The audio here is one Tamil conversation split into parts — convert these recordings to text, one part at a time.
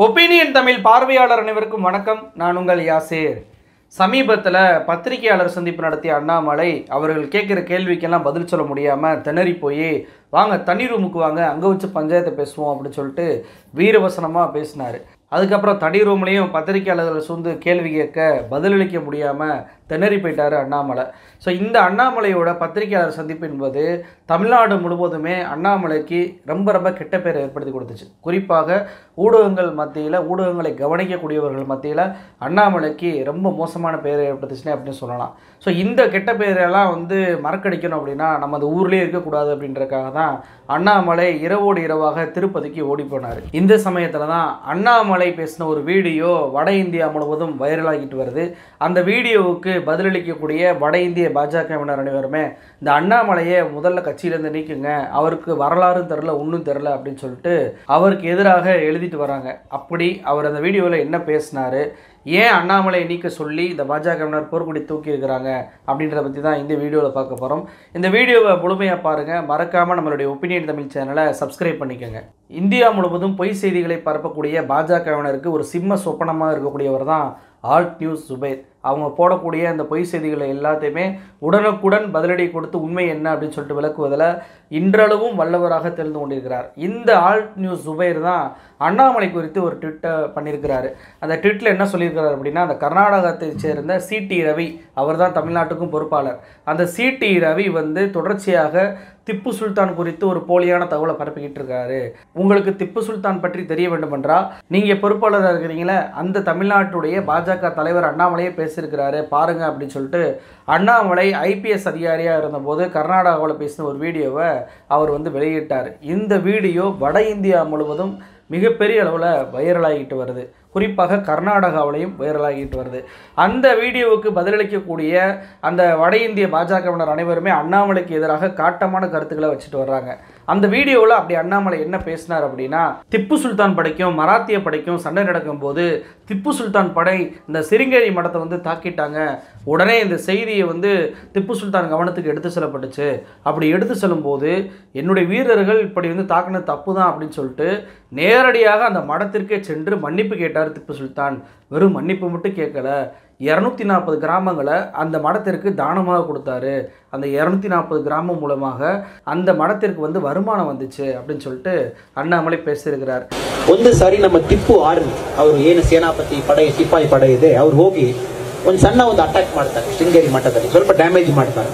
ஒப்பீனியன் தமிழ் பார்வையாளர் அனைவருக்கும் வணக்கம் நான் உங்கள் யாசேர் சமீபத்தில் பத்திரிகையாளர் சந்திப்பு நடத்திய அண்ணாமலை அவர்கள் கேட்குற கேள்விக்கெல்லாம் பதில் சொல்ல முடியாமல் திணறி போய் வாங்க தனி ரூமுக்கு வாங்க அங்கே வச்சு பஞ்சாயத்தை பேசுவோம் அப்படின்னு சொல்லிட்டு வீரவசனமாக பேசினார் அதுக்கப்புறம் தனி ரூம்லேயும் பத்திரிகையாளர்கள் சூழ்ந்து கேள்வி கேட்க பதிலளிக்க முடியாமல் திணறி போயிட்டார் அண்ணாமலை ஸோ இந்த அண்ணாமலையோட பத்திரிகையாளர் சந்திப்பு என்பது தமிழ்நாடு முழுவதுமே அண்ணாமலைக்கு ரொம்ப ரொம்ப கெட்ட பேரை ஏற்படுத்தி கொடுத்துச்சு குறிப்பாக ஊடகங்கள் மத்தியில் ஊடகங்களை கவனிக்கக்கூடியவர்கள் மத்தியில் அண்ணாமலைக்கு ரொம்ப மோசமான பெயரை ஏற்படுத்துச்சுனே அப்படின்னு சொல்லலாம் ஸோ இந்த கெட்ட பெயரெல்லாம் வந்து மறக்கடிக்கணும் அப்படின்னா நம்ம அந்த ஊர்லேயே இருக்கக்கூடாது அப்படின்றக்காக தான் அண்ணாமலை இரவோடு இரவாக திருப்பதிக்கு ஓடி போனார் இந்த சமயத்தில் தான் அண்ணாமலை பேசின ஒரு வீடியோ வட இந்தியா முழுவதும் வைரலாகிட்டு வருது அந்த வீடியோவுக்கு பதிலளிக்கக்கூடிய வட இந்திய பாஜகவினர் அனைவருமே இந்த அண்ணாமலையை முதல்ல கட்சியிலேருந்து நீக்குங்க அவருக்கு வரலாறும் தெரில ஒன்றும் தெரில அப்படின்னு சொல்லிட்டு அவருக்கு எதிராக எழுதிட்டு வராங்க அப்படி அவர் அந்த வீடியோவில் என்ன பேசினாரு ஏன் அண்ணாமலையை நீக்க சொல்லி இந்த பாஜகவினர் போர்க்குடி தூக்கி இருக்கிறாங்க அப்படின்றத பற்றி தான் இந்த வீடியோவில் பார்க்க போகிறோம் இந்த வீடியோவை முழுமையாக பாருங்கள் மறக்காமல் நம்மளுடைய ஒப்பீனியன் தமிழ் சேனலை சப்ஸ்கிரைப் பண்ணிக்கோங்க இந்தியா முழுவதும் பொய் செய்திகளை பரப்பக்கூடிய பாஜகவினருக்கு ஒரு சிம்ம சொப்பனமாக இருக்கக்கூடியவர் தான் ஆல்ட் நியூஸ் சுபேர் அவங்க போடக்கூடிய அந்த பொய் செய்திகளை எல்லாத்தையுமே உடனுக்குடன் பதிலடி கொடுத்து உண்மை என்ன அப்படின்னு சொல்லிட்டு விளக்குவதில் இன்றளவும் வல்லவராக தெரிந்து கொண்டிருக்கிறார் இந்த ஆல்ட் நியூஸ் சுபைர் தான் அண்ணாமலை குறித்து ஒரு ட்விட்டை பண்ணியிருக்கிறாரு அந்த ட்விட்டில் என்ன சொல்லியிருக்கிறார் அப்படின்னா அந்த கர்நாடகத்தை சேர்ந்த சிடி ரவி அவர் தான் தமிழ்நாட்டுக்கும் பொறுப்பாளர் அந்த சிடி ரவி வந்து தொடர்ச்சியாக திப்பு சுல்தான் குறித்து ஒரு போலியான தகவலை பரப்பிக்கிட்டு இருக்காரு உங்களுக்கு திப்பு சுல்தான் பற்றி தெரிய வேண்டுமென்றால் நீங்கள் பொறுப்பாளராக இருக்கிறீங்களே அந்த தமிழ்நாட்டுடைய பாஜக தலைவர் அண்ணாமலையே பேசியிருக்கிறாரு பாருங்க அப்படின்னு சொல்லிட்டு அண்ணாமலை ஐபிஎஸ் அதிகாரியாக இருந்தபோது கர்நாடகாவில் பேசின ஒரு வீடியோவை அவர் வந்து வெளியிட்டார் இந்த வீடியோ வட இந்தியா முழுவதும் மிகப்பெரிய அளவில் வைரலாகிட்டு வருது குறிப்பாக கர்நாடகாவிலையும் வைரலாகிட்டு வருது அந்த வீடியோவுக்கு பதிலளிக்கக்கூடிய அந்த வட இந்திய பாஜகவினர் அனைவருமே அண்ணாமலைக்கு எதிராக காட்டமான கருத்துக்களை வச்சுட்டு வர்றாங்க அந்த வீடியோவில் அப்படி அண்ணாமலை என்ன பேசினார் அப்படின்னா திப்பு சுல்தான் படைக்கும் மராத்திய படைக்கும் சண்டை நடக்கும் போது திப்பு சுல்தான் படை இந்த சிருங்கேரி மடத்தை வந்து தாக்கிட்டாங்க உடனே இந்த செய்தியை வந்து திப்பு சுல்தான் கவனத்துக்கு எடுத்து செல்லப்பட்டுச்சு அப்படி எடுத்து செல்லும்போது என்னுடைய வீரர்கள் இப்படி வந்து தாக்குனது தப்பு தான் அப்படின்னு சொல்லிட்டு நேரடியாக அந்த மடத்திற்கே சென்று மன்னிப்பு கேட்டார் திப்பு சுல்தான் வெறும் மன்னிப்பு மட்டும் கேட்கல இரநூத்தி நாற்பது கிராமங்களை அந்த மடத்திற்கு தானமாக கொடுத்தாரு அந்த இரநூத்தி நாற்பது கிராமம் மூலமாக அந்த மடத்திற்கு வந்து வருமானம் வந்துச்சு அப்படின்னு சொல்லிட்டு அண்ணாமலை பேசியிருக்கிறார் ಒಂದು ಸಾರಿ ನಮ್ಮ ಟಿಪ್ಪು ಆರ್ಮಿ ಅವರು ಏನು ಸೇನಾಪತಿ ಪಡೆ ಸಿಪಾಯಿ ಪಡೆ ಇದೆ ಅವ್ರು ಹೋಗಿ ಒಂದು ಸಣ್ಣ ಒಂದು ಅಟ್ಯಾಕ್ ಮಾಡ್ತಾರೆ ಶೃಂಗೇರಿ ಮಠದಲ್ಲಿ ಸ್ವಲ್ಪ ಡ್ಯಾಮೇಜ್ ಮಾಡ್ತಾರೆ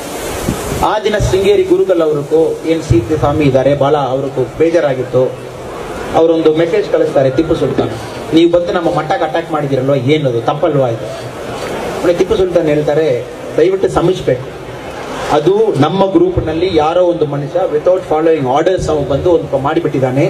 ಆ ದಿನ ಶೃಂಗೇರಿ ಗುರುಗಳು ಅವ್ರಿಗೂ ಏನು ಸೀತೆ ಸ್ವಾಮಿ ಇದ್ದಾರೆ ಬಹಳ ಅವ್ರಿಗೂ ಬೇಜಾರಾಗಿತ್ತು ಅವರೊಂದು ಮೆಸೇಜ್ ಕಳಿಸ್ತಾರೆ ಟಿಪ್ಪು ಸುಲ್ತಾನ್ ನೀವು ಬಂದು ನಮ್ಮ ಮಠಕ್ಕೆ ಅಟ್ಯಾಕ್ ಮಾಡಿದಿರಲ್ವಾ ಏನದು ತಪ್ಪಲ್ವಾ ಇದು ಆಮೇಲೆ ಟಿಪ್ಪು ಸುಲ್ತಾನ್ ಹೇಳ್ತಾರೆ ದಯವಿಟ್ಟು ಸಮಿಸ್ಬೇಕು ಅದು ನಮ್ಮ ಗ್ರೂಪ್ನಲ್ಲಿ ಯಾರೋ ಒಂದು ಮನುಷ್ಯ ವಿತೌಟ್ ಫಾಲೋಯಿಂಗ್ ಆರ್ಡರ್ಸ್ ಅವ ಬಂದು ಒಂದು ಮಾಡಿಬಿಟ್ಟಿದ್ದಾನೆ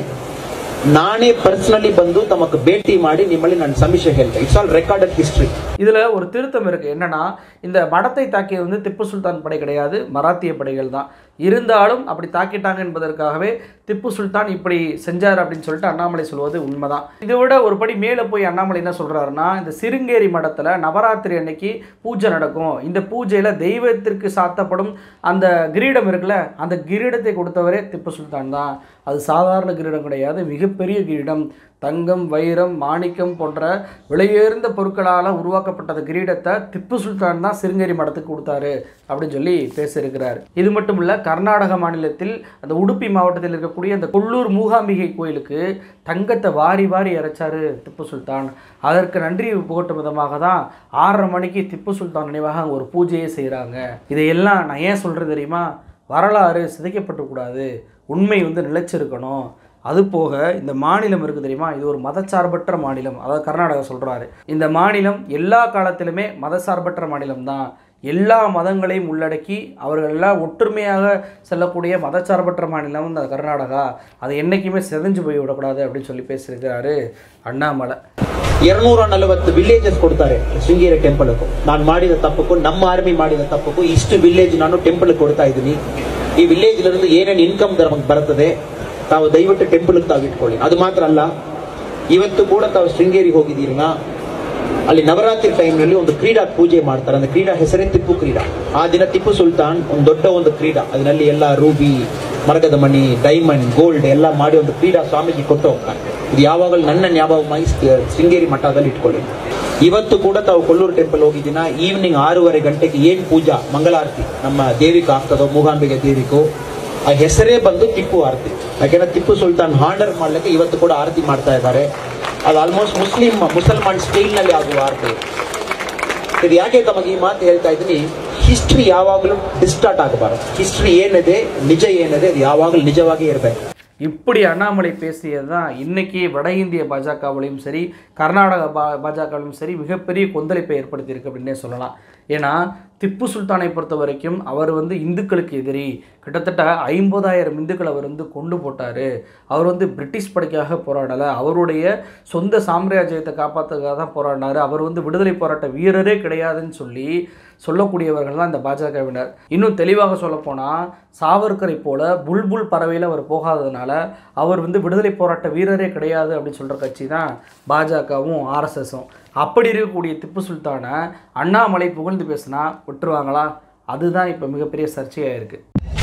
ನಾನೇ ಪರ್ಸನಲಿ ಬಂದು ತಮக்கு ಭೇಟಿ ಮಾಡಿ ನಿಮ್ಮಲ್ಲಿ ನಾನು ಸಮೀಕ್ಷೆ ಹೇಳ್ತೇನೆ ಇಟ್ಸ್ ಆಲ್ ರೆಕಾರ್ಡೆಡ್ ಹಿಸ್ಟ್ರಿ இதில் ஒரு திருத்தம் இருக்குது என்னன்னா இந்த மடத்தை தாக்கியது வந்து திப்பு சுல்தான் படை கிடையாது மராத்திய படைகள் தான் இருந்தாலும் அப்படி தாக்கிட்டாங்க என்பதற்காகவே திப்பு சுல்தான் இப்படி செஞ்சார் அப்படின்னு சொல்லிட்டு அண்ணாமலை சொல்வது உண்மைதான் இதை விட ஒரு படி மேலே போய் அண்ணாமலை என்ன சொல்கிறாருன்னா இந்த சிருங்கேரி மடத்தில் நவராத்திரி அன்னைக்கு பூஜை நடக்கும் இந்த பூஜையில் தெய்வத்திற்கு சாத்தப்படும் அந்த கிரீடம் இருக்குல்ல அந்த கிரீடத்தை கொடுத்தவரே திப்பு சுல்தான் தான் அது சாதாரண கிரீடம் கிடையாது மிகப்பெரிய கிரீடம் தங்கம் வைரம் மாணிக்கம் போன்ற விலையுயர்ந்த பொருட்களால் உருவாக்கப்பட்ட அந்த கிரீடத்தை திப்பு சுல்தான் தான் சிருங்கேரி மடத்துக்கு கொடுத்தாரு அப்படின்னு சொல்லி பேசியிருக்கிறார் இது மட்டும் இல்லை கர்நாடக மாநிலத்தில் அந்த உடுப்பி மாவட்டத்தில் இருக்கக்கூடிய அந்த கொல்லூர் மூகாம்பிகை கோயிலுக்கு தங்கத்தை வாரி வாரி இறைச்சாரு திப்பு சுல்தான் அதற்கு நன்றி புகட்டும் விதமாக தான் ஆறரை மணிக்கு திப்பு சுல்தான் நினைவாக அங்கே ஒரு பூஜையே செய்கிறாங்க இதையெல்லாம் நான் ஏன் சொல்கிறது தெரியுமா வரலாறு சிதைக்கப்படக்கூடாது உண்மை வந்து நிலைச்சிருக்கணும் அது போக இந்த மாநிலம் இருக்குது தெரியுமா இது ஒரு மதச்சார்பற்ற மாநிலம் அதாவது கர்நாடகா சொல்கிறாரு இந்த மாநிலம் எல்லா காலத்திலுமே மதசார்பற்ற மாநிலம் தான் எல்லா மதங்களையும் உள்ளடக்கி அவர்கள் எல்லாம் ஒற்றுமையாக செல்லக்கூடிய மதச்சார்பற்ற மாநிலம் இந்த கர்நாடகா அதை என்றைக்குமே செதஞ்சு போய் விடக்கூடாது அப்படின்னு சொல்லி பேசியிருக்கிறாரு ಅಣ್ಣಾಮಲ ಎರಡ್ನೂರ ನಲವತ್ತು ವಿಲೇಜಸ್ ಕೊಡ್ತಾರೆ ಶೃಂಗೇರಿ ಟೆಂಪಲ್ ನಾನು ಮಾಡಿದ ತಪ್ಪಕ್ಕೂ ನಮ್ಮ ಆರ್ಮಿ ಮಾಡಿದ ತಪ್ಪಕ್ಕೂ ಇಷ್ಟು ವಿಲೇಜ್ ನಾನು ಟೆಂಪಲ್ ಕೊಡ್ತಾ ಇದ್ದೀನಿ ಈ ವಿಲೇಜ್ ಇருந்து ಏನೇನು ಇನ್ಕಮ್ ನಮಗೆ ಬರ್ತದೆ ತಾವು ದಯವಿಟ್ಟು ಟೆಂಪಲ್ ತಾವು ಇಟ್ಕೊಳ್ಳಿ ಅದು ಮಾತ್ರ ಅಲ್ಲ ಇವತ್ತು ಕೂಡ ತಾವು ಶೃಂಗೇರಿಗೆ ಹೋಗಿದ್ದೀರಲ್ಲ ಅಲ್ಲಿ ನವರಾತ್ರಿ ಟೈಮ್ನಲ್ಲಿ ಒಂದು ಕ್ರೀಡಾ ಪೂಜೆ ಮಾಡ್ತಾರೆ ಅಂದ್ರೆ ಕ್ರೀಡಾ ಹೆಸರೇ ಟಿಪ್ಪು ಕ್ರೀಡಾ ಆ ದಿನ ಟಿಪ್ಪು ಸುಲ್ತಾನ್ ಒಂದು ದೊಡ್ಡ ಒಂದು ಕ್ರೀಡಾ ಅದರಲ್ಲಿ ಎಲ್ಲ ರೂಬಿ ಮರಗದ ಮಣಿ ಡೈಮಂಡ್ ಗೋಲ್ಡ್ ಎಲ್ಲ ಮಾಡಿ ಒಂದು ಕ್ರೀಡಾ ಸ್ವಾಮೀಜಿ ಕೊಟ್ಟು ಹೋಗ್ತಾರೆ ಇದು ಯಾವಾಗಲೂ ನನ್ನ ಜ್ಞಾಪಕವಾಗಿ ಶೃಂಗೇರಿ ಮಠದಲ್ಲಿ ಇಟ್ಕೊಳ್ಳಿ ಇವತ್ತು ಕೂಡ ತಾವು ಕೊಲ್ಲೂರು ಟೆಂಪಲ್ ಹೋಗಿದ್ದೀನ ಈವ್ನಿಂಗ್ ಆರೂವರೆ ಗಂಟೆಗೆ ಏನ್ ಪೂಜಾ ಮಂಗಳಾರತಿ ನಮ್ಮ ದೇವಿಕ ಆಗ್ತದೋ ಮೂಗಾಂಬಿಗೆ ದೇವಿಕೋ ಆ ಹೆಸರೇ ಬಂದು ಟಿಪ್ಪು ಆರತಿ ಯಾಕೆಂದ್ರೆ ಟಿಪ್ಪು ಸುಲ್ತಾನ್ ಹಾಂಡರ್ ಮಾಡ್ಲಿಕ್ಕೆ ಇವತ್ತು ಕೂಡ ಆರತಿ ಮಾಡ್ತಾ ಇದ್ದಾರೆ ಅದು ಆಲ್ಮೋಸ್ಟ್ ಮುಸ್ಲಿಂ ಮುಸಲ್ಮಾನ್ ಸ್ಟೈಲ್ ನಲ್ಲಿ ಆಗುವ ಆರತಿ ಇದು ಯಾಕೆ ತಮಗೆ ಈ ಮಾತು ಹೇಳ್ತಾ ಇದ್ದೀನಿ ಹಿಸ್ಟ್ರಿ ಯಾವಾಗಲೂ ಡಿಸ್ಟಾರ್ಟ್ ಆಗಬಾರದು ಹಿಸ್ಟ್ರಿ ಏನಿದೆ ನಿಜ ಏನಿದೆ ಅದು ಯಾವಾಗಲೂ ನಿಜವಾಗಿ ಇರಬೇಕು இப்படி அண்ணாமலை பேசியது தான் இன்னைக்கு வட இந்திய பாஜகவிலையும் சரி கர்நாடக பா பாஜகவிலும் சரி மிகப்பெரிய கொந்தளிப்பை ஏற்படுத்தியிருக்கு அப்படின்னே சொல்லலாம் ஏன்னா திப்பு சுல்தானை பொறுத்த வரைக்கும் அவர் வந்து இந்துக்களுக்கு எதிரி கிட்டத்தட்ட ஐம்பதாயிரம் இந்துக்களை அவர் வந்து கொண்டு போட்டார் அவர் வந்து பிரிட்டிஷ் படைக்காக போராடலை அவருடைய சொந்த சாம்ராஜ்யத்தை காப்பாற்றுக்காக தான் போராடினார் அவர் வந்து விடுதலை போராட்ட வீரரே கிடையாதுன்னு சொல்லி சொல்லக்கூடியவர்கள் தான் இந்த பாஜகவினர் இன்னும் தெளிவாக சொல்லப்போனால் சாவர்கரை போல புல்புல் பறவையில் அவர் போகாததுனால அவர் வந்து விடுதலை போராட்ட வீரரே கிடையாது அப்படின்னு சொல்கிற கட்சி தான் பாஜகவும் ஆர்எஸ்எஸும் அப்படி இருக்கக்கூடிய திப்பு சுல்தானை அண்ணாமலை புகழ்ந்து பேசினா விட்டுருவாங்களா அதுதான் இப்போ மிகப்பெரிய சர்ச்சையாக இருக்குது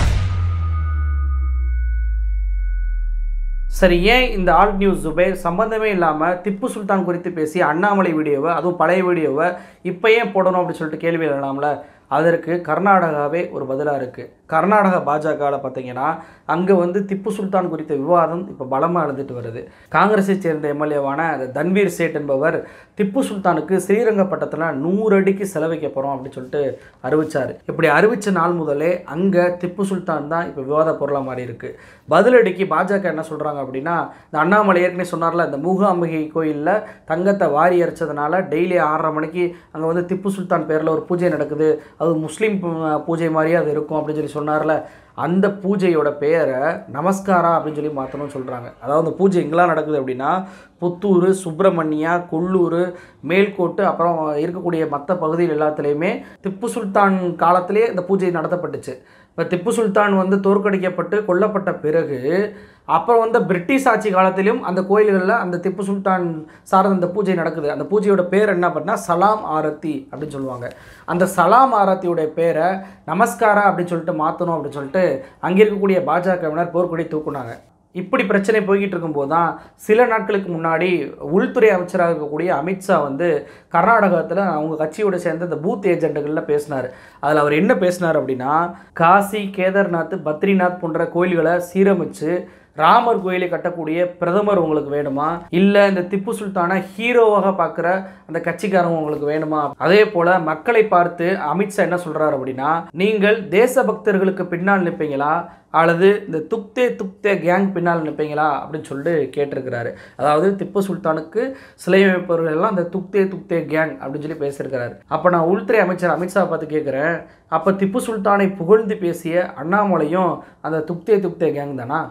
சரி ஏன் இந்த ஆல் நியூஸ் ஜுபேர் சம்பந்தமே இல்லாமல் திப்பு சுல்தான் குறித்து பேசி அண்ணாமலை வீடியோவை அதுவும் பழைய வீடியோவை இப்போ ஏன் போடணும் அப்படின்னு சொல்லிட்டு கேள்வி எழலாம்ல அதற்கு கர்நாடகாவே ஒரு பதிலாக இருக்குது கர்நாடக பாஜகவில் பார்த்தீங்கன்னா அங்கே வந்து திப்பு சுல்தான் குறித்த விவாதம் இப்போ பலமாக எழுந்துட்டு வருது காங்கிரஸை சேர்ந்த எம்எல்ஏவான தன்வீர் சேட் என்பவர் திப்பு சுல்தானுக்கு ஸ்ரீரங்கப்பட்டத்தில் நூறு அடிக்கு செலவைக்க போகிறோம் அப்படின்னு சொல்லிட்டு அறிவிச்சார் இப்படி அறிவித்த நாள் முதலே அங்கே திப்பு சுல்தான் தான் இப்போ விவாத பொருளாக மாறி இருக்கு பதிலடிக்கு பாஜக என்ன சொல்கிறாங்க அப்படின்னா இந்த அண்ணாமலை ஏற்கனவே சொன்னார்ல இந்த மூகாம்பிகை கோயிலில் தங்கத்தை வாரி அரைச்சதுனால டெய்லி ஆறரை மணிக்கு அங்கே வந்து திப்பு சுல்தான் பேரில் ஒரு பூஜை நடக்குது அது முஸ்லீம் பூ- பூஜை மாதிரியே அது இருக்கும் அப்படின்னு சொல்லி சொன்னார்ல அந்த பூஜையோட பெயரை நமஸ்காரா அப்படின்னு சொல்லி மாற்றணும்னு சொல்கிறாங்க அதாவது அந்த பூஜை எங்கெல்லாம் நடக்குது அப்படின்னா புத்தூர் சுப்பிரமணியா கொல்லூர் மேல்கோட்டு அப்புறம் இருக்கக்கூடிய மற்ற பகுதிகள் எல்லாத்துலேயுமே திப்பு சுல்தான் காலத்திலே இந்த பூஜை நடத்தப்பட்டுச்சு இப்போ திப்பு சுல்தான் வந்து தோற்கடிக்கப்பட்டு கொல்லப்பட்ட பிறகு அப்புறம் வந்து பிரிட்டிஷ் ஆட்சி காலத்திலும் அந்த கோயில்களில் அந்த திப்பு சுல்தான் சார்ந்த அந்த பூஜை நடக்குது அந்த பூஜையோட பேர் என்ன பண்ணா சலாம் ஆரத்தி அப்படின்னு சொல்லுவாங்க அந்த சலாம் ஆரத்தியோட பேரை நமஸ்காரா அப்படின்னு சொல்லிட்டு மாற்றணும் அப்படின்னு சொல்லிட்டு அங்கே இருக்கக்கூடிய பாஜகவினர் போர்க்கொடி தூக்குனாங்க இப்படி பிரச்சனை போய்கிட்டு இருக்கும்போது தான் சில நாட்களுக்கு முன்னாடி உள்துறை அமைச்சராக இருக்கக்கூடிய அமித்ஷா வந்து கர்நாடகத்தில் அவங்க கட்சியோட சேர்ந்த இந்த பூத் ஏஜென்ட்டுகளில் பேசினார் அதில் அவர் என்ன பேசினார் அப்படின்னா காசி கேதார்நாத் பத்ரிநாத் போன்ற கோயில்களை சீரமைச்சு ராமர் கோயிலை கட்டக்கூடிய பிரதமர் உங்களுக்கு வேணுமா இல்லை இந்த திப்பு சுல்தானை ஹீரோவாக பார்க்குற அந்த கட்சிக்காரங்க உங்களுக்கு வேணுமா அதே போல் மக்களை பார்த்து அமித்ஷா என்ன சொல்கிறார் அப்படின்னா நீங்கள் தேசபக்தர்களுக்கு பின்னால் நிற்பீங்களா அல்லது இந்த துக்தே துக்தே கேங் பின்னால் நிற்பீங்களா அப்படின்னு சொல்லிட்டு கேட்டிருக்கிறாரு அதாவது திப்பு சுல்தானுக்கு சிலை அமைப்பவர்கள் எல்லாம் இந்த துக்தே துக்தே கேங் அப்படின்னு சொல்லி பேசியிருக்கிறாரு அப்போ நான் உள்துறை அமைச்சர் அமித்ஷா பார்த்து கேட்குறேன் அப்போ திப்பு சுல்தானை புகழ்ந்து பேசிய அண்ணாமலையும் அந்த துக்தே துக்தே கேங் தானா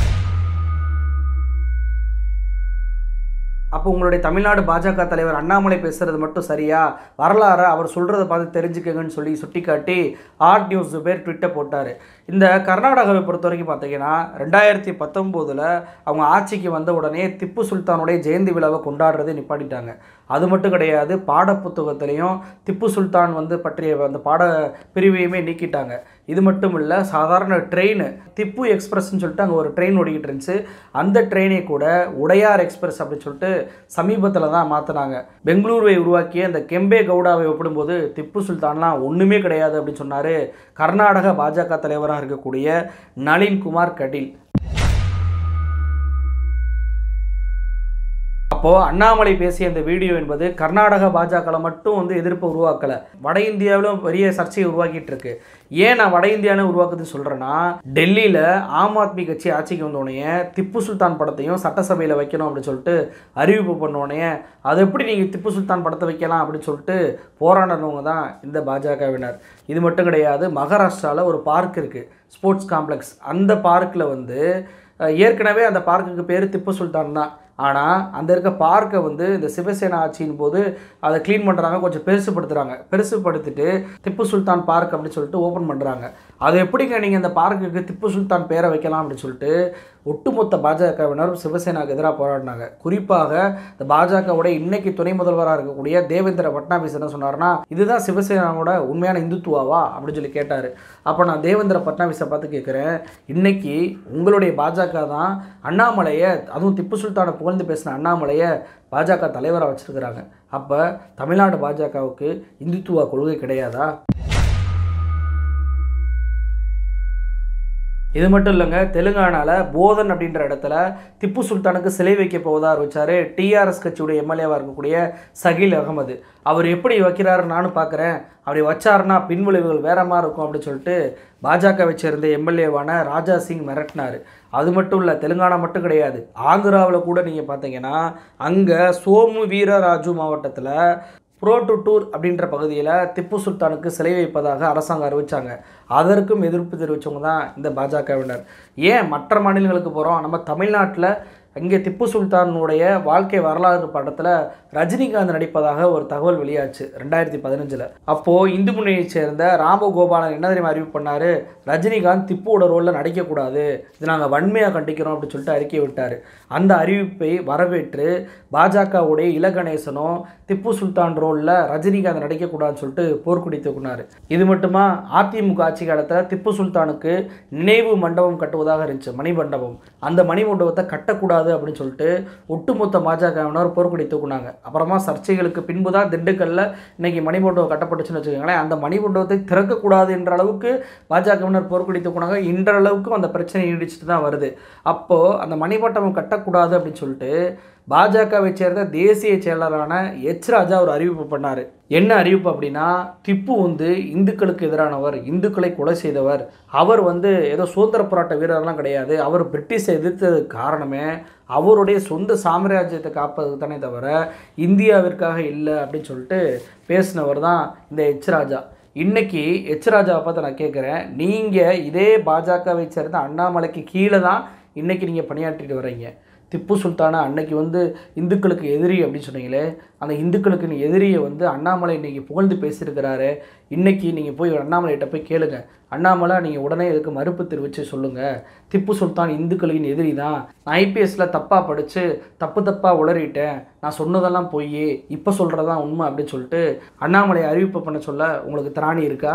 அப்போ உங்களுடைய தமிழ்நாடு பாஜக தலைவர் அண்ணாமலை பேசுறது மட்டும் சரியா வரலாறு அவர் சொல்கிறத பார்த்து தெரிஞ்சுக்கங்கன்னு சொல்லி சுட்டிக்காட்டி ஆர்ட் நியூஸ் பேர் ட்விட்டர் போட்டார் இந்த கர்நாடகாவை பொறுத்த வரைக்கும் பார்த்தீங்கன்னா ரெண்டாயிரத்தி பத்தொம்போதில் அவங்க ஆட்சிக்கு வந்த உடனே திப்பு சுல்தானுடைய ஜெயந்தி விழாவை கொண்டாடுறதை நிப்பாட்டிட்டாங்க அது மட்டும் கிடையாது பாடப்புத்தகத்திலையும் திப்பு சுல்தான் வந்து பற்றிய அந்த பாட பிரிவையுமே நீக்கிட்டாங்க இது மட்டும் இல்லை சாதாரண ட்ரெயின் திப்பு எக்ஸ்பிரஸ்ன்னு சொல்லிட்டு அங்கே ஒரு ட்ரெயின் ஓடிக்கிட்டு இருந்துச்சு அந்த ட்ரெயினை கூட உடையார் எக்ஸ்பிரஸ் அப்படின்னு சொல்லிட்டு சமீபத்தில் தான் மாற்றினாங்க பெங்களூருவை உருவாக்கிய இந்த கெம்பே கவுடாவை ஒப்பிடும்போது திப்பு சுல்தான்லாம் ஒன்றுமே கிடையாது அப்படின்னு சொன்னார் கர்நாடக பாஜக தலைவராக இருக்கக்கூடிய நளின் குமார் கடில் அப்போது அண்ணாமலை பேசிய இந்த வீடியோ என்பது கர்நாடக பாஜகவில் மட்டும் வந்து எதிர்ப்பை உருவாக்கலை வட இந்தியாவிலும் பெரிய சர்ச்சையை உருவாக்கிட்டு இருக்கு ஏன் நான் வட இந்தியான்னு உருவாக்குதுன்னு சொல்கிறேன்னா டெல்லியில் ஆம் ஆத்மி கட்சி ஆட்சிக்கு வந்தோடனே திப்பு சுல்தான் படத்தையும் சட்டசபையில் வைக்கணும் அப்படின்னு சொல்லிட்டு அறிவிப்பு பண்ணோடனே அது எப்படி நீங்கள் திப்பு சுல்தான் படத்தை வைக்கலாம் அப்படின்னு சொல்லிட்டு போராடினவங்க தான் இந்த பாஜகவினர் இது மட்டும் கிடையாது மகாராஷ்டிராவில் ஒரு பார்க் இருக்குது ஸ்போர்ட்ஸ் காம்ப்ளெக்ஸ் அந்த பார்க்கில் வந்து அஹ், ஏற்கனவே அந்த பார்க்குக்கு பேர் திப்பு சுல்தான் தான் ஆனால் அந்த இருக்க பார்க்கை வந்து இந்த சிவசேனா ஆட்சியின் போது அதை க்ளீன் பண்ணுறாங்க கொஞ்சம் பெருசுப்படுத்துகிறாங்க பெருசுப்படுத்திட்டு திப்பு சுல்தான் பார்க் அப்படின்னு சொல்லிட்டு ஓப்பன் பண்ணுறாங்க அது எப்படிங்க நீங்கள் இந்த பார்க்குக்கு திப்பு சுல்தான் பேரை வைக்கலாம் அப்படின்னு சொல்லிட்டு ஒட்டுமொத்த பாஜகவினரும் சிவசேனாவுக்கு எதிராக போராடினாங்க குறிப்பாக இந்த பாஜகவுடைய இன்னைக்கு துணை முதல்வராக இருக்கக்கூடிய தேவேந்திர பட்னாவிஸ் என்ன சொன்னார்னா இதுதான் சிவசேனாவோட உண்மையான இந்துத்துவாவா அப்படின்னு சொல்லி கேட்டார் அப்போ நான் தேவேந்திர பட்னாவிஸை பார்த்து கேட்குறேன் இன்னைக்கு உங்களுடைய பாஜக தான் அண்ணாமலையை அதுவும் திப்பு சுல்தானை புகழ்ந்து பேசின அண்ணாமலையை பாஜக தலைவராக வச்சிருக்கிறாங்க அப்போ தமிழ்நாடு பாஜகவுக்கு இந்துத்துவ கொள்கை கிடையாதா இது மட்டும் இல்லைங்க தெலுங்கானாவில் போதன் அப்படின்ற இடத்துல திப்பு சுல்தானுக்கு சிலை வைக்க போவதா அறிவிச்சாரு டிஆர்எஸ் கட்சியுடைய எம்எல்ஏவாக இருக்கக்கூடிய சகில் அகமது அவர் எப்படி வைக்கிறாரு நானும் பார்க்குறேன் அப்படி வச்சாருன்னா பின்விளைவுகள் வேற மாதிரி இருக்கும் அப்படின்னு சொல்லிட்டு பாஜகவை சேர்ந்த எம்எல்ஏவான ராஜா சிங் மிரட்டினார் அது மட்டும் இல்லை தெலுங்கானா மட்டும் கிடையாது ஆந்திராவில் கூட நீங்கள் பார்த்தீங்கன்னா அங்கே சோமு வீரராஜு மாவட்டத்தில் புரோட்டுட்டூர் அப்படின்ற பகுதியில் திப்பு சுல்தானுக்கு சிலை வைப்பதாக அரசாங்கம் அறிவிச்சாங்க அதற்கும் எதிர்ப்பு தெரிவித்தவங்க தான் இந்த பாஜகவினர் ஏன் மற்ற மாநிலங்களுக்கு போகிறோம் நம்ம தமிழ்நாட்டில் இங்கே திப்பு சுல்தானுடைய வாழ்க்கை வரலாறு படத்தில் ரஜினிகாந்த் நடிப்பதாக ஒரு தகவல் வெளியாச்சு ரெண்டாயிரத்தி பதினஞ்சில் அப்போது இந்து முன்னணியைச் சேர்ந்த ராமகோபாலன் என்ன தெரியுமா அறிவிப்பு பண்ணார் ரஜினிகாந்த் திப்புவோட ரோலில் நடிக்கக்கூடாது இது நாங்கள் வன்மையாக கண்டிக்கிறோம் அப்படின்னு சொல்லிட்டு அறிக்கை விட்டார் அந்த அறிவிப்பை வரவேற்று பாஜகவுடைய இலகணேசனும் திப்பு சுல்தான் ரோலில் ரஜினிகாந்த் நடிக்கக்கூடாதுன்னு சொல்லிட்டு போர்க்குடி தூக்குனார் இது மட்டுமா அதிமுக ஆட்சி காலத்தில் திப்பு சுல்தானுக்கு நினைவு மண்டபம் கட்டுவதாக இருந்துச்சு மணிமண்டபம் அந்த மணிமண்டபத்தை கட்டக்கூடாது அப்படின்னு சொல்லிட்டு ஒட்டுமொத்த பாஜகவினர் போர்க்குடி தூக்குனாங்க அப்புறமா சர்ச்சைகளுக்கு பின்பு தான் திண்டுக்கல்ல இன்னைக்கு மணிமண்டபம் கட்டப்பட்டுச்சுன்னு வச்சுக்கோங்களேன் அந்த மணிமண்டபத்தை திறக்கக்கூடாது என்ற அளவுக்கு பாஜகவினர் போர்க்குடி தூக்குனாங்க இன்றளவுக்கும் அந்த பிரச்சனை நீடிச்சுட்டு தான் வருது அப்போது அந்த மணிமண்டபம் கட்டக்கூடாது அப்படின்னு சொல்லிட்டு பாஜகவை சேர்ந்த தேசிய செயலரான எச் ராஜா ஒரு அறிவிப்பு பண்ணார் என்ன அறிவிப்பு அப்படின்னா திப்பு வந்து இந்துக்களுக்கு எதிரானவர் இந்துக்களை கொலை செய்தவர் அவர் வந்து ஏதோ சுதந்திர போராட்ட வீரர்லாம் கிடையாது அவர் பிரிட்டிஷை எதிர்த்ததுக்கு காரணமே அவருடைய சொந்த சாம்ராஜ்யத்தை காப்பதுக்கு தானே தவிர இந்தியாவிற்காக இல்லை அப்படின்னு சொல்லிட்டு பேசினவர் தான் இந்த எச் ராஜா இன்னைக்கு எச் ராஜாவை பார்த்து நான் கேட்குறேன் நீங்கள் இதே பாஜகவை சேர்ந்த அண்ணாமலைக்கு கீழே தான் இன்னைக்கு நீங்கள் பணியாற்றிட்டு வர்றீங்க திப்பு சுல்தானா அன்னைக்கு வந்து இந்துக்களுக்கு எதிரி அப்படின்னு சொன்னீங்களே அந்த இந்துக்களுக்கு எதிரியை வந்து அண்ணாமலை இன்னைக்கு புகழ்ந்து பேசியிருக்கிறாரு இன்னைக்கு நீங்கள் போய் அண்ணாமலைகிட்ட போய் கேளுங்க அண்ணாமலை நீங்கள் உடனே இதுக்கு மறுப்பு தெரிவித்து சொல்லுங்கள் திப்பு சுல்தான் இந்துக்களின் எதிரி தான் நான் ஐபிஎஸ்சில் தப்பாக படித்து தப்பு தப்பாக உளறிட்டேன் நான் சொன்னதெல்லாம் போய் இப்போ சொல்கிறதான் உண்மை அப்படின்னு சொல்லிட்டு அண்ணாமலை அறிவிப்பு பண்ண சொல்ல உங்களுக்கு திராணி இருக்கா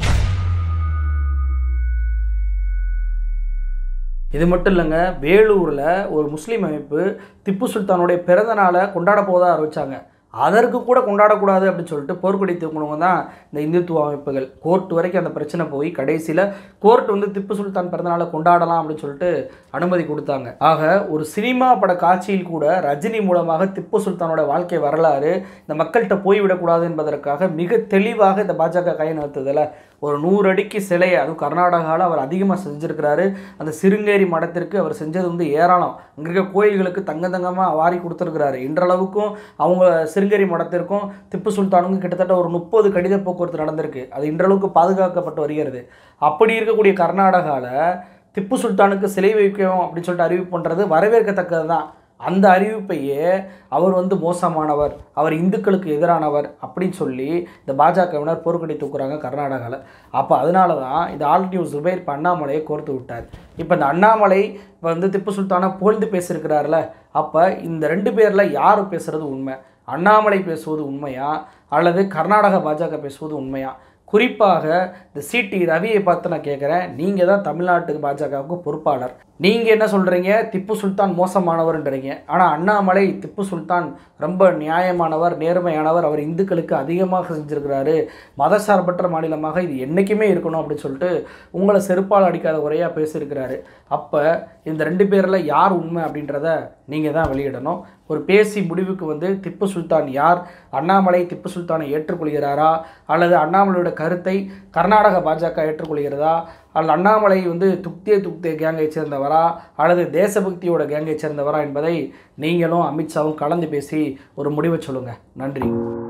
இது மட்டும் இல்லைங்க வேலூரில் ஒரு முஸ்லீம் அமைப்பு திப்பு சுல்தானுடைய பிறந்த நாளை கொண்டாட போவதாக அறிவிச்சாங்க அதற்கு கூட கொண்டாடக்கூடாது அப்படின்னு சொல்லிட்டு போர்க்கொடி தூக்குனவங்க தான் இந்த இந்துத்துவ அமைப்புகள் கோர்ட் வரைக்கும் அந்த பிரச்சனை போய் கடைசியில் கோர்ட் வந்து திப்பு சுல்தான் பிறந்தநாளை கொண்டாடலாம் அப்படின்னு சொல்லிட்டு அனுமதி கொடுத்தாங்க ஆக ஒரு சினிமா பட காட்சியில் கூட ரஜினி மூலமாக திப்பு சுல்தானோட வாழ்க்கை வரலாறு இந்த மக்கள்கிட்ட போய்விடக்கூடாது என்பதற்காக மிக தெளிவாக இந்த பாஜக கை நிறுத்துதில் ஒரு நூறு அடிக்கு சிலையை அதுவும் கர்நாடகாவில் அவர் அதிகமாக செஞ்சுருக்கிறாரு அந்த சிருங்கேரி மடத்திற்கு அவர் செஞ்சது வந்து ஏராளம் அங்கே இருக்க கோயில்களுக்கு தங்க தங்கமாக வாரி கொடுத்துருக்கிறாரு இன்றளவுக்கும் அவங்க சிருங்கேரி மடத்திற்கும் திப்பு சுல்தானுக்கும் கிட்டத்தட்ட ஒரு முப்பது கடித போக்குவரத்து நடந்திருக்கு அது இன்றளவுக்கு பாதுகாக்கப்பட்டு வருகிறது அப்படி இருக்கக்கூடிய கர்நாடகாவில் திப்பு சுல்தானுக்கு சிலை வைக்கணும் அப்படின்னு சொல்லிட்டு அறிவிப்பு பண்ணுறது வரவேற்கத்தக்கது தான் அந்த அறிவிப்பையே அவர் வந்து மோசமானவர் அவர் இந்துக்களுக்கு எதிரானவர் அப்படின்னு சொல்லி இந்த பாஜகவினர் போர்க்கடி தூக்குறாங்க கர்நாடகாவில் அப்போ அதனால தான் இந்த ஆல் நியூஸ் ஜுபைர் இப்போ அண்ணாமலையை கோர்த்து விட்டார் இப்போ இந்த அண்ணாமலை வந்து திப்பு சுல்தானை புகழ்ந்து பேசியிருக்கிறார்ல அப்போ இந்த ரெண்டு பேரில் யார் பேசுகிறது உண்மை அண்ணாமலை பேசுவது உண்மையா அல்லது கர்நாடக பாஜக பேசுவது உண்மையா குறிப்பாக இந்த சிடி ரவியை பார்த்து நான் கேட்குறேன் நீங்கள் தான் தமிழ்நாட்டுக்கு பாஜகவுக்கு பொறுப்பாளர் நீங்கள் என்ன சொல்கிறீங்க திப்பு சுல்தான் மோசமானவர்ன்றீங்க ஆனால் அண்ணாமலை திப்பு சுல்தான் ரொம்ப நியாயமானவர் நேர்மையானவர் அவர் இந்துக்களுக்கு அதிகமாக செஞ்சுருக்கிறாரு மதசார்பற்ற மாநிலமாக இது என்றைக்குமே இருக்கணும் அப்படின்னு சொல்லிட்டு உங்களை செருப்பால் அடிக்காத குறையாக பேசியிருக்கிறாரு அப்போ இந்த ரெண்டு பேரில் யார் உண்மை அப்படின்றத நீங்கள் தான் வெளியிடணும் ஒரு பேசி முடிவுக்கு வந்து திப்பு சுல்தான் யார் அண்ணாமலை திப்பு சுல்தானை ஏற்றுக்கொள்கிறாரா அல்லது அண்ணாமலையோட கருத்தை கர்நாடக பாஜக ஏற்றுக்கொள்கிறதா அல்லது அண்ணாமலை வந்து துக்தே துக்தே கேங்கை சேர்ந்தவரா அல்லது தேசபக்தியோட கேங்கை சேர்ந்தவரா என்பதை நீங்களும் அமித்ஷாவும் கலந்து பேசி ஒரு முடிவை சொல்லுங்கள் நன்றி